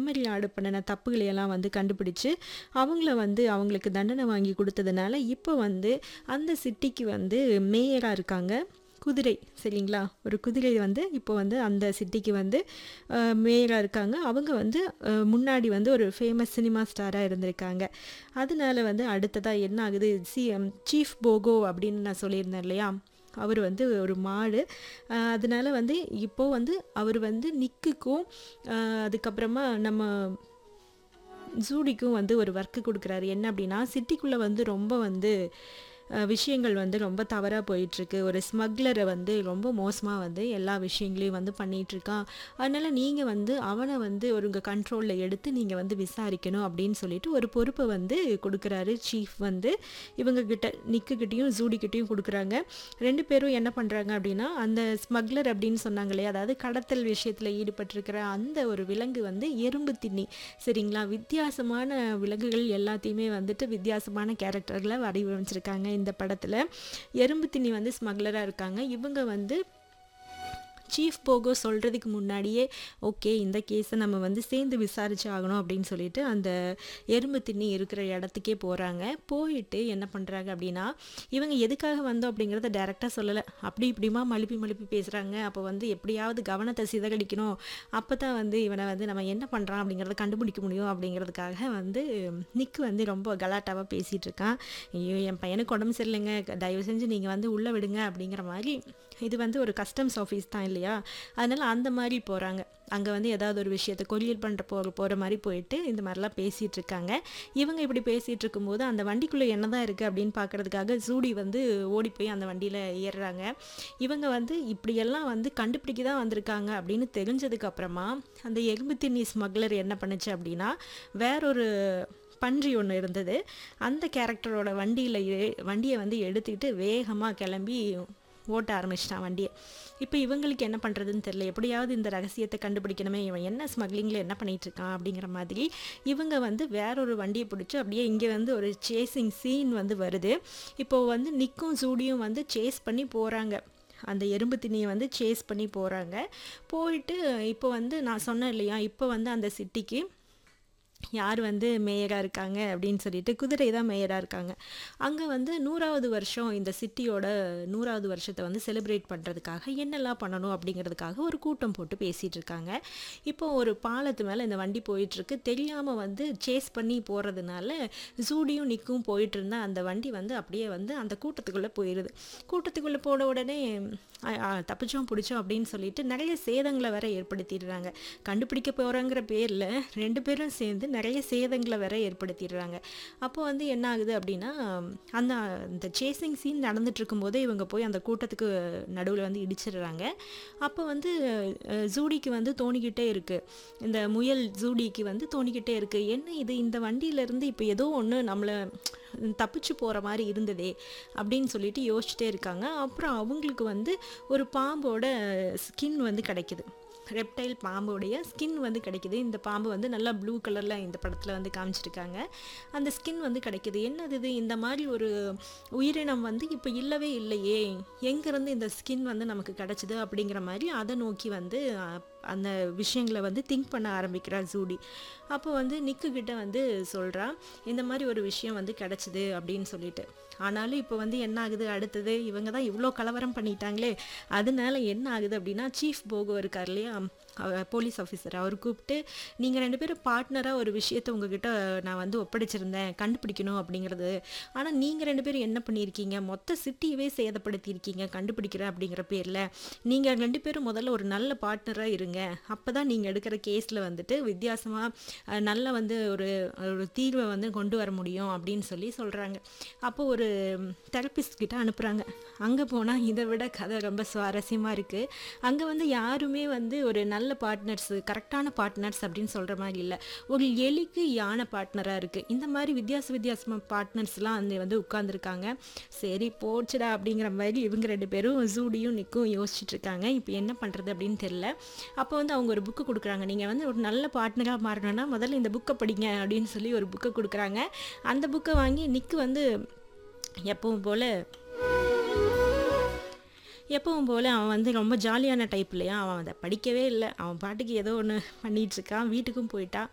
செம்மறியாடு பண்ணுன தப்புகளையெல்லாம் வந்து கண்டுபிடிச்சு, அவங்கள வந்து அவங்களுக்கு தண்டனை வாங்கி குடுத்ததுனால, இப்போ வந்து அந்த சிட்டிக்கு வந்து மேயரா இருக்காங்க. குதிரை சரிங்களா? ஒரு குதிரை வந்து இப்போ வந்து அந்த சிட்டிக்கு வந்து அ மேயரா இருக்காங்க. அவங்க வந்து அ முன்னாடி வந்து ஒரு ஃபேமஸ் சினிமா ஸ்டாரா இருந்திருக்காங்க. அதனால வந்து அடுத்ததா என்ன ஆகுது, சி சீஃப் போகோ அப்படின்னு நான் சொல்லியிருந்தேன் இல்லையா? அவரு வந்து ஒரு மாடு. அ அதனால வந்து இப்போ வந்து அவரு வந்து நிக்குக்கும், அ அதுக்கப்புறமா நம்ம ஜூடிக்கும் வந்து ஒரு ஒர்க் குடுக்குறாரு. என்ன அப்படின்னா, சிட்டிக்குள்ள வந்து ரொம்ப வந்து அ விஷயங்கள் வந்து ரொம்ப தவறா போயிட்டுருக்கு. ஒரு ஸ்மக்லர வந்து ரொம்ப மோசமா வந்து எல்லா விஷயங்களையும் வந்து பண்ணிட்டுருக்கான். அதனால நீங்க வந்து அவன வந்து ஒரு உங்க கண்ட்ரோல்ல எடுத்து நீங்க வந்து விசாரிக்கணும் அப்படின்னு சொல்லிட்டு ஒரு பொறுப்ப வந்து குடுக்குறாரு சீஃப் வந்து. இவங்க கிட்ட நிக்குகிட்டயும், ஜூடிகிட்டயும் குடுக்குறாங்க. 2 பேரும் என்ன பண்றாங்க அப்படின்னா, அந்த ஸ்மக்லர் அப்படின்னு சொன்னாங்க இல்லையா? அதாவது கடத்தல் விஷயத்துல ஈடுபட்டிருக்கிற அந்த ஒரு விலங்கு வந்து எறும்பு தின்னி. சரிங்களா? வித்தியாசமான விலங்குகள் எல்லாத்தையுமே வந்துட்டு வித்தியாசமான கேரக்டர்ல வடிவமைச்சிருக்காங்க இந்த படத்துல. எறும்பு தின்னி வந்து ஸ்மக்லரா இருக்காங்க. இவங்க வந்து சீஃப் போகோ சொல்றதுக்கு முன்னாடியே, ஓகே இந்த கேஸ நம்ம வந்து சேர்ந்து விசாரிச்சு ஆகணும் அப்படின்னு சொல்லிட்டு, அந்த எறும்பு தின்னி இருக்கிற இடத்துக்கே போறாங்க. போயிட்டு என்ன பண்றாங்க அப்படின்னா, இவங்க எதுக்காக வந்தோம் அப்படிங்கிறத டைரக்ட்டா சொல்லல. அப்படி இப்படிமா மழுப்பி மழுப்பி பேசுறாங்க. அப்போ வந்து எப்படியாவது கவனத்த சிதறடிக்கணும். அப்பதான் வந்து இவன வந்து நம்ம என்ன பண்றான் அப்படிங்கிறத கண்டுபிடிக்க முடியும் அப்படிங்கிறதுக்காக வந்து நிக் வந்து ரொம்ப கலாட்டாவா பேசிட்டு இருக்கான். ஐயோ! என் பையனுக்கு உடம்பு சரியில்லைங்க. தயவு செஞ்சு நீங்க வந்து உள்ள விடுங்க அப்படிங்கிற மாரி. இது வந்து ஒரு கஸ்டம்ஸ் ஆஃபீஸ் தான் இல்லையா? அதனால அந்த மாரி போறாங்க. அங்க வந்து ஏதாவது ஒரு விஷயத்த கொரியர் பண்ற போற போற மாரி போயிட்டு இந்த மாரிலாம் பேசிட்டு இருக்காங்க. இவங்க இப்படி பேசிட்டு இருக்கும்போது, அந்த வண்டிக்குள்ள என்னதான் இருக்கு அப்படின்னு பார்க்கறதுக்காக ஜூடி வந்து ஓடி போய் அந்த வண்டியில ஏறுறாங்க. இவங்க வந்து இப்படியெல்லாம் வந்து கண்டுபிடிக்க தான் வந்திருக்காங்க அப்படின்னு தெரிஞ்சதுக்கு அப்புறமா, அந்த எறும்பு தின்னி ஸ்மக்லர் என்ன பண்ணுச்சு அப்படின்னா, வேறொரு பன்றி ஒண்ணு இருந்தது. அந்த கேரக்டரோட வண்டியில எ வண்டிய வந்து எடுத்துக்கிட்டு வேகமா கிளம்பி ஓட்ட ஆரம்பிச்சுட்டான் வண்டிய. இப்ப இவங்களுக்கு என்ன பண்றதுன்னு தெரியல. எப்படியாவது இந்த ரகசியத்த கண்டுபிடிக்கணுமே. இவன் என்ன ஸ்மக்லிங்ல என்ன பண்ணிட்டு இருக்கான் அப்படிங்கிற மாதிரி, இவங்க வந்து வேறொரு வண்டிய புடிச்சு அப்படியே இங்க வந்து ஒரு சேசிங் சீன் வந்து வருது. இப்போ வந்து நிக்கும், ஜூடியும் வந்து சேஸ் பண்ணி போறாங்க. அந்த எறும்பு திண்ணிய வந்து சேஸ் பண்ணி போறாங்க. போயிட்டு இப்போ வந்து நான் சொன்னேன் இல்லையா? இப்போ வந்து அந்த சிட்டிக்கு யார் வந்து மேயரா இருக்காங்க அப்படின்னு சொல்லிட்டு, குதிரை தான் மேயரா இருக்காங்க. அங்க வந்து 100வது வருஷம் இந்த சிட்டியோட 100வது வருஷத்த வந்து செலிப்ரேட் பண்றதுக்காக என்னெல்லாம் பண்ணணும் அப்படிங்கிறதுக்காக ஒரு கூட்டம் போட்டு பேசிட்டு இருக்காங்க. இப்போ ஒரு பாலத்து மேல இந்த வண்டி போயிட்டுருக்கு. தெரியாம வந்து சேஸ் பண்ணி போறதுனால, ஜூடியும், நிக்கும் போயிட்டு இருந்த அந்த வண்டி வந்து அப்படியே வந்து அந்த கூட்டத்துக்குள்ள போயிருது. கூட்டத்துக்குள்ள போன உடனே அ அ தப்பிச்சோம், புடிச்சோம் அப்படின்னு சொல்லிட்டு நெறைய சேதங்கள வேற ஏற்படுத்திடுறாங்க. கண்டுபிடிக்க போறோங்கிற பேர்ல 2 பேரும் சேர்ந்து நெறைய சேதங்கள வேற ஏற்படுத்திடுறாங்க. அப்போ வந்து என்ன ஆகுது அப்படின்னா, அந்த அந்த சேசிங் சீன் நடந்துட்டு இருக்கும்போதே இவங்க போய் அந்த கூட்டத்துக்கு நடுவுல வந்து இடிச்சிடுறாங்க. அப்போ வந்து அ ஜூடிக்கு வந்து தோணிக்கிட்டே இருக்கு. இந்த முயல் ஜூடிக்கு வந்து தோணிக்கிட்டே இருக்கு. என்ன இது இந்த வண்டியிலருந்து இப்ப ஏதோ ஒண்ணு நம்மள தப்பிச்சு போற மாரி இருந்ததே அப்படின்னு சொல்லிட்டு யோசிச்சுட்டே இருக்காங்க. அப்புறம் அவங்களுக்கு வந்து ஒரு பாம்போட ஸ்கின் வந்து கிடைக்குது. ரெப்டைல் பாம்போடைய ஸ்கின் வந்து கிடைக்குது. இந்த பாம்பு வந்து நல்லா ப்ளூ கலர்ல இந்த படத்துல வந்து காமிச்சிருக்காங்க. அந்த ஸ்கின் வந்து கிடைக்குது. என்னது இது? இந்த மாரி ஒரு உயிரினம் வந்து இப்ப இல்லவே இல்லையே. எங்கேருந்து இந்த ஸ்கின் வந்து நமக்கு கிடைச்சது அப்படிங்கிற மாரி அத நோக்கி வந்து அ அந்த விஷயங்கள வந்து திங்க் பண்ண ஆரம்பிக்கிறா ஜூடி. அப்போ வந்து நிக்கு கிட்ட வந்து சொல்றா, இந்த மாரி ஒரு விஷயம் வந்து கிடைச்சது அப்படின்னு சொல்லிட்டு. ஆனாலும் இப்போ வந்து என்ன ஆகுது அடுத்தது, இவங்க தான் இவ்ளோ கலவரம் பண்ணிட்டாங்களே. அதனால என்ன ஆகுது அப்படின்னா, சீஃப் போகோ இருக்கார் இல்லையா? A police officer. அவரு கூப்பிட்டு, நீங்க 2 பேரும் பார்ட்னரா ஒரு விஷயத்த உங்ககிட்ட நான் வந்து ஒப்படைச்சிருந்தேன். கண்டுபிடிக்கணும் அப்படிங்கிறது. ஆனா நீங்க 2 பேரும் என்ன பண்ணியிருக்கீங்க? மொத்த சிட்டியவே சேதப்படுத்தியிருக்கீங்க கண்டுபிடிக்கிறேன் அப்படிங்கிற பேர்ல. நீங்க 2 பேரும் முதல்ல ஒரு நல்ல பார்ட்னரா இருங்க. அப்பதான் நீங்க எடுக்கிற கேஸ்ல வந்துட்டு வித்தியாசமா அ நல்ல வந்து ஒரு ஒரு தீர்வ வந்து கொண்டு வர முடியும் அப்படின்னு சொல்லி சொல்றாங்க. அப்போ ஒரு தெரபிஸ்ட் கிட்ட அனுப்புறாங்க. அங்க போனா இத விட கதை ரொம்ப சுவாரஸ்யமா இருக்கு. அங்க வந்து யாருமே வந்து ஒரு நல்ல பார்ட்னர்ஸ், கரெக்ட்டான பார்ட்னர்ஸ் அப்படின்னு சொல்ற மாரி இல்ல. ஒரு எலிக்கு யானை பார்ட்னரா இருக்கு. இந்த மாரி வித்தியாச வித்தியாசமா பார்ட்னர்ஸ்லாம் அங்க வந்து உட்கார்ந்துருக்காங்க. சரி போச்சுடா அப்படிங்கிற மாரி இவங்க 2 பேரும் ஜூடியும், நிக்கும் யோசிச்சுட்டு இருக்காங்க. இப்ப என்ன பண்றது அப்படின்னு தெரியல. அப்போ வந்து அவங்க ஒரு புக் குடுக்குறாங்க. நீங்க வந்து ஒரு நல்ல பார்ட்னரா மாறணும்னா முதல்ல இந்த புக்க படிங்க அப்படின்னு சொல்லி ஒரு புக்க குடுக்குறாங்க. அந்த புக்க வாங்கி நிக் வந்து எப்பவும் போல எப்பவும் போல அவன் வந்து ரொம்ப ஜாலியான டைப் இல்லையா? அவன் அத படிக்கவே இல்ல. அவன் பாட்டுக்கு ஏதோ ஒண்ணு பண்ணிட்டு இருக்கான். வீட்டுக்கும் போயிட்டான்.